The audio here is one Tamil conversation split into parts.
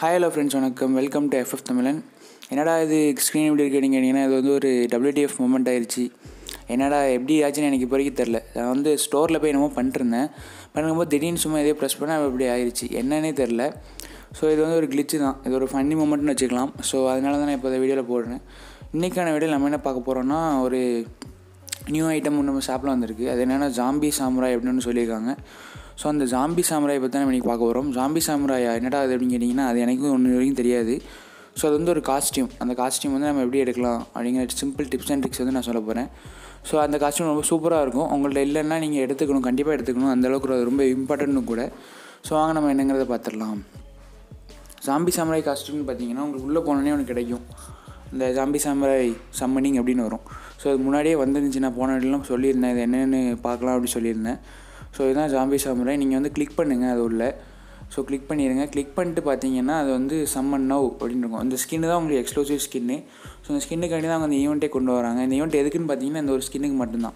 ஹாய் ஹலோ ஃப்ரெண்ட்ஸ் வணக்கம் வெல்கம் டு எஃப்எஃப் தமிழன் என்னடா இது ஸ்க்ரீன் எப்படி இருக்குன்னு கேட்டிங்கன்னா இது வந்து ஒரு டபிள்யூடிஎஃப் மூமெண்ட் ஆயிடுச்சு என்னடா எப்படி ஆச்சுன்னு எனக்கு இப்போ வரைக்கும் தெரில நான் வந்து ஸ்டோரில் போய் என்னமோ பண்ணிட்டுருந்தேன் பண்ணும்போது திடீர்னு சும்மா எதையோ ப்ரெஸ் பண்ணால் அப்படி ஆயிடுச்சு என்னன்னே தெரில ஸோ இது வந்து ஒரு கிளிச்சு தான் இது ஒரு ஃபன்னி மூமெண்ட்னு வச்சுக்கலாம் ஸோ அதனால தான் நான் இப்போ இந்த வீடியோவில் போடுறேன் இன்றைக்கான வீடியோ நம்ம என்ன பார்க்க போகிறோன்னா ஒரு நியூ ஐட்டம் ஒன்று நம்ம ஷாப்பில் வந்திருக்கு அது என்னென்னா ஜாம்பி சாமுராய் அப்படின்னு சொல்லியிருக்காங்க ஸோ அந்த ஜாம்பி சாமுராய் பற்றி தான் நம்ம இன்றைக்கி பார்க்க போகிறோம் ஜாம்பி சாமுராயா என்னடா அது அப்படின்னு கேட்டிங்கன்னா அது எனக்கும் ஒன்று வரைக்கும் தெரியாது ஸோ அது வந்து ஒரு காஸ்டியூம் அந்த காஸ்டியூம் வந்து நம்ம எப்படி எடுக்கலாம் அப்படிங்கிற சிம்பிள் டிப்ஸ் அண்ட் ட்ரிக்ஸ் வந்து நான் சொல்ல போகிறேன் ஸோ அந்த காஸ்டியூம் ரொம்ப சூப்பராக இருக்கும் உங்கள்ட்ட இல்லைன்னா நீங்கள் எடுத்துக்கணும் கண்டிப்பாக எடுத்துக்கணும் அந்தளவுக்கு அது ரொம்ப இம்பார்ட்டன்ட்னு கூட ஸோ வாங்க நம்ம என்னங்கிறத பார்த்துடலாம் ஜாம்பி சாமுராய் காஸ்டியூம்னு பார்த்தீங்கன்னா உங்களுக்கு உள்ளே போனோடனே ஒன்று கிடைக்கும் இந்த ஜாம்பி சாமுராய் சம்மனிங் அப்படின்னு வரும் ஸோ அது முன்னாடியே வந்துருந்துச்சு நான் போன இடம்லாம் சொல்லியிருந்தேன் இது என்னென்னு பார்க்கலாம் அப்படின்னு சொல்லியிருந்தேன் ஸோ இதுதான் ஜாம்பி சாமுராய் நீங்கள் வந்து கிளிக் பண்ணுங்கள் அது உள்ள ஸோ கிளிக் பண்ணிடுங்க கிளிக் பண்ணிட்டு பார்த்தீங்கன்னா அது வந்து சம்மன் நவ் அப்படின்னு இருக்கும் அந்த ஸ்கின்னு தான் உங்களுக்கு எக்ஸ்க்ளூசிவ் ஸ்கின்னு ஸோ அந்த ஸ்கின்னுக்காண்டி தான் அவங்க அந்த ஈவெண்ட்டே கொண்டு வராங்க இந்த ஈவெண்ட் எதுக்குன்னு பார்த்தீங்கன்னா இந்த ஒரு ஸ்கின்னுக்கு மட்டும்தான்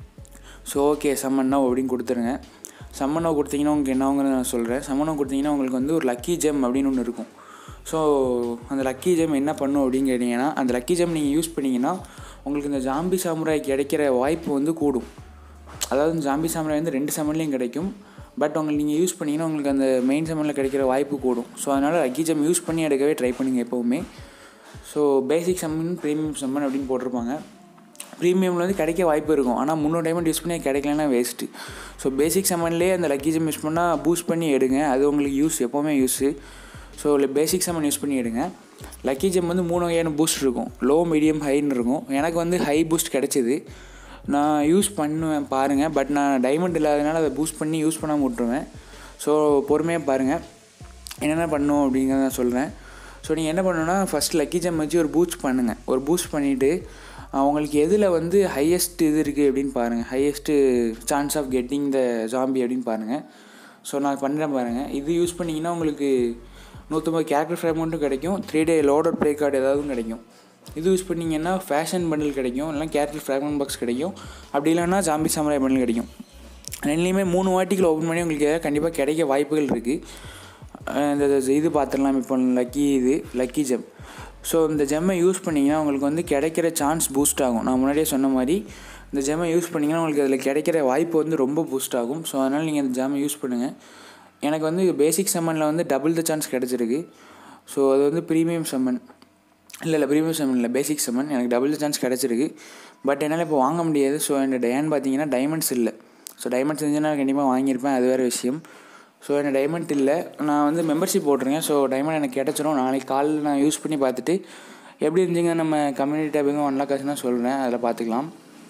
ஸோ ஓகே சம்மன் நவ் அப்படின்னு கொடுத்துருங்க சம்மன் நவ் கொடுத்தீங்கன்னா உங்களுக்கு என்னங்கிறத நான் சொல்கிறேன் சம்மன் நவ் கொடுத்தீங்கன்னா உங்களுக்கு வந்து ஒரு லக்கி ஜெம் அப்படின்னு ஒன்று இருக்கும் ஸோ அந்த லக்கி ஜெம் என்ன பண்ணும் அப்படின்னு கேட்டிங்கன்னா அந்த லக்கி ஜெம் நீங்கள் யூஸ் பண்ணிங்கன்னா உங்களுக்கு இந்த ஜாம்பி சாமுராய் கிடைக்கிற வாய்ப்பு வந்து கூடும் அதாவது ஜாம்பி சாமுராய் வந்து ரெண்டு செமன்லேயும் கிடைக்கும் பட் உங்களுக்கு நீங்கள் யூஸ் பண்ணிங்கன்னா உங்களுக்கு அந்த மெயின் செமனில் கிடைக்கிற வாய்ப்பு கூடும் ஸோ அதனால் லக்கி ஜெம் யூஸ் பண்ணி எடுக்கவே ட்ரை பண்ணுங்கள் எப்போவுமே so basic summon premium summon அப்படின்னு போட்டிருப்பாங்க ப்ரீமியமில் வந்து கிடைக்க வாய்ப்பு இருக்கும் ஆனால் முந்நூறு டைமண்ட் யூஸ் பண்ணி கிடைக்கலன்னா வேஸ்ட்டு ஸோ பேசிக் சம்மன்லேயே அந்த லக்கி ஜெம் யூஸ் பண்ணால் பூஸ்ட் பண்ணி எடுங்க அது உங்களுக்கு யூஸ் எப்போவுமே use so basic summon use பண்ணி எடுங்க லக்கி ஜெம் வந்து மூணு வகையான பூஸ்ட் இருக்கும் லோ மீடியம் ஹைன்னு இருக்கும் எனக்கு வந்து ஹை பூஸ்ட் கிடச்சிது நான் யூஸ் பண்ணுவேன் பாருங்கள் பட் நான் டைமண்ட் இல்லாதனால அதை பூஸ்ட் பண்ணி யூஸ் பண்ணாமல் விட்ருவேன் ஸோ பொறுமையாக பாருங்கள் என்னென்ன பண்ணும் அப்படிங்கிறத நான் சொல்கிறேன் ஸோ நீங்கள் என்ன பண்ணணுன்னா ஃபஸ்ட் லக்கி ஜெம் வச்சு ஒரு பூஸ்ட் பண்ணுங்கள் ஒரு பூஸ்ட் பண்ணிவிட்டு உங்களுக்கு எதில் வந்து ஹையஸ்ட் இது இருக்குது அப்படின்னு பாருங்கள் highest chance of getting the zombie அப்படின்னு பாருங்கள் ஸோ நான் பண்ணுறேன் பாருங்கள் இது யூஸ் பண்ணிங்கன்னா உங்களுக்கு நூற்றம்பது கேரக்டர் ஃப்ரேமெண்ட்டும் கிடைக்கும் three day loader play card ஏதாவது கிடைக்கும் இது யூஸ் பண்ணிங்கன்னா ஃபேஷன் பண்டில் கிடைக்கும் இல்லைனா கேரக்டர் ஃப்ராக்மெண்ட் பாக்ஸ் கிடைக்கும் அப்படி இல்லைன்னா ஜாம்பி சாமராய் பண்டில் கிடைக்கும் ரெண்டுலேயுமே மூணு வாட்டிகள் ஓப்பன் பண்ணி உங்களுக்கு கண்டிப்பாக கிடைக்க வாய்ப்புகள் இருக்குது இந்த இது பார்த்துடலாம் இப்போ லக்கி இது லக்கி ஜெம் ஸோ இந்த ஜெம்மை யூஸ் பண்ணிங்கன்னா உங்களுக்கு வந்து கிடைக்கிற சான்ஸ் பூஸ்ட் ஆகும் நான் முன்னாடியே சொன்ன மாதிரி இந்த ஜெம்மை யூஸ் பண்ணிங்கன்னா உங்களுக்கு அதில் கிடைக்கிற வாய்ப்பு வந்து ரொம்ப பூஸ்ட் ஆகும் ஸோ அதனால் நீங்கள் இந்த ஜெம்மை யூஸ் பண்ணுங்கள் எனக்கு வந்து பேசிக் செம்மனில் வந்து டபுள் த சான்ஸ் கிடச்சிருக்கு ஸோ அது வந்து ப்ரீமியம் செம்மன் இல்லை இல்லை ப்ரீமியம் செம்மன் இல்லை பேசிக் செம்மன் எனக்கு டபுள் சான்ஸ் கிடச்சிருக்கு பட் என்னால் இப்போ வாங்க முடியாது ஸோ என் டயன் பார்த்தீங்கன்னா டைமண்ட்ஸ் இல்லை ஸோ டைமண்ட்ஸ் இருந்துச்சுன்னா கண்டிப்பாக வாங்கியிருப்பேன் அது வேறு விஷயம் ஸோ எனக்கு டைமண்ட் இல்லை நான் வந்து மெம்பர்ஷிப் போட்டிருக்கேன் ஸோ டைமண்ட் எனக்கு கிடச்சிரும் நாளைக்கு காலில் நான் யூஸ் பண்ணி பார்த்துட்டு எப்படி இருந்துச்சுங்க நம்ம கம்யூனிட்டி டேபிங்க ஒன் லாக் ஆச்சுன்னா சொல்கிறேன் அதில் பார்த்துக்கலாம்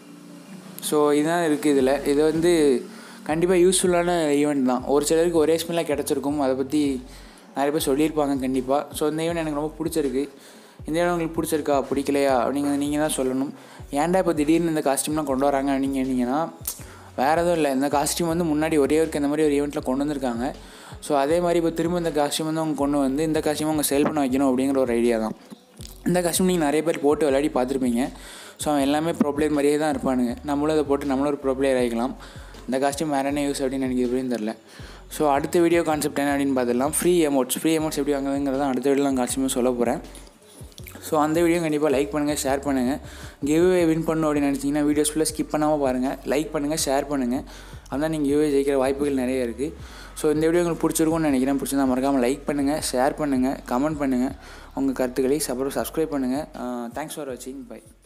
ஸோ இதுதான் இருக்குது இதில் இது வந்து கண்டிப்பாக யூஸ்ஃபுல்லான ஈவெண்ட் தான் ஒரு சிலருக்கு ஒரே ஸ்மெல்லாக கிடச்சிருக்கும் அதை பற்றி நிறைய பேர் சொல்லியிருப்பாங்க கண்டிப்பாக ஸோ இந்த ஈவெண்ட் எனக்கு ரொம்ப பிடிச்சிருக்கு இந்த இடம் உங்களுக்கு பிடிச்சிருக்கா பிடிக்கலையா அப்படிங்கிறது நீங்கள் தான் சொல்லணும் ஏன்டா இப்போ திடீர்னு இந்த காஸ்டியூம்லாம் கொண்டு வராங்க அப்படின்னு கேட்டிங்கன்னா வேறு எதுவும் இல்லை இந்த காஸ்டியூம் வந்து முன்னாடி ஒரே ஒருக்கு இந்த மாதிரி ஒரு ஈவெண்ட்டில் கொண்டு வந்திருக்காங்க ஸோ அதே மாதிரி இப்போ திரும்ப இந்த காஸ்டியூம் வந்து அவங்க கொண்டு வந்து இந்த காஸ்டியூம் அவங்க சேல் பண்ண வைக்கணும் அப்படிங்கிற ஒரு ஐடியா தான் இந்த காஸ்டியூம் நீங்கள் நிறைய பேர் போட்டு விளையாடி பார்த்துருப்பீங்க ஸோ அவன் எல்லாமே ப்ரோ பிளேயர் மாதிரியே தான் இருப்பானுங்க நம்மளும் அதை போட்டு நம்மளும் ஒரு ப்ரோ பிளேயர் ஆகிக்கலாம் இந்த காஸ்டியூம் வேறு என்ன யூஸ் அப்படின்னு எனக்கு எப்படின்னு தெரில ஸோ அடுத்த வீடியோ கான்செப்ட் என்ன அப்படின்னு பார்த்துடலாம் ஃப்ரீ அமௌண்ட்ஸ் ஃப்ரீ அமௌண்ட்ஸ் எப்படி வாங்குறதுங்கிறத அடுத்த வீடியோ நான் கான்செப்ட் சொல்ல போகிறேன் ஸோ அந்த வீடியோ கண்டிப்பாக லைக் பண்ணுங்கள் ஷேர் பண்ணுங்கள் கிவ்வே வின் பண்ணணும் அப்படின்னு நினச்சிங்கன்னா வீடியோஸ் ஃபுல்லாக ஸ்கிப் பண்ணாமல் பாருங்கள் லைக் பண்ணுங்கள் ஷேர் பண்ணுங்கள் அதான் நீங்கள் கிவ்வே ஜெயிக்கிற வாய்ப்புகள் நிறைய இருக்குது ஸோ இந்த வீடியோ உங்களுக்கு பிடிச்சிருக்கும்னு நினைக்கிறேன் பிடிச்சிருந்தா மறக்காமல் லைக் பண்ணுங்கள் ஷேர் பண்ணுங்கள் கமெண்ட் பண்ணுங்கள் உங்கள் கருத்துக்களை அப்புறம் சப்ஸ்கிரைப் பண்ணுங்கள் தேங்க்ஸ் ஃபார் வாட்சிங் பை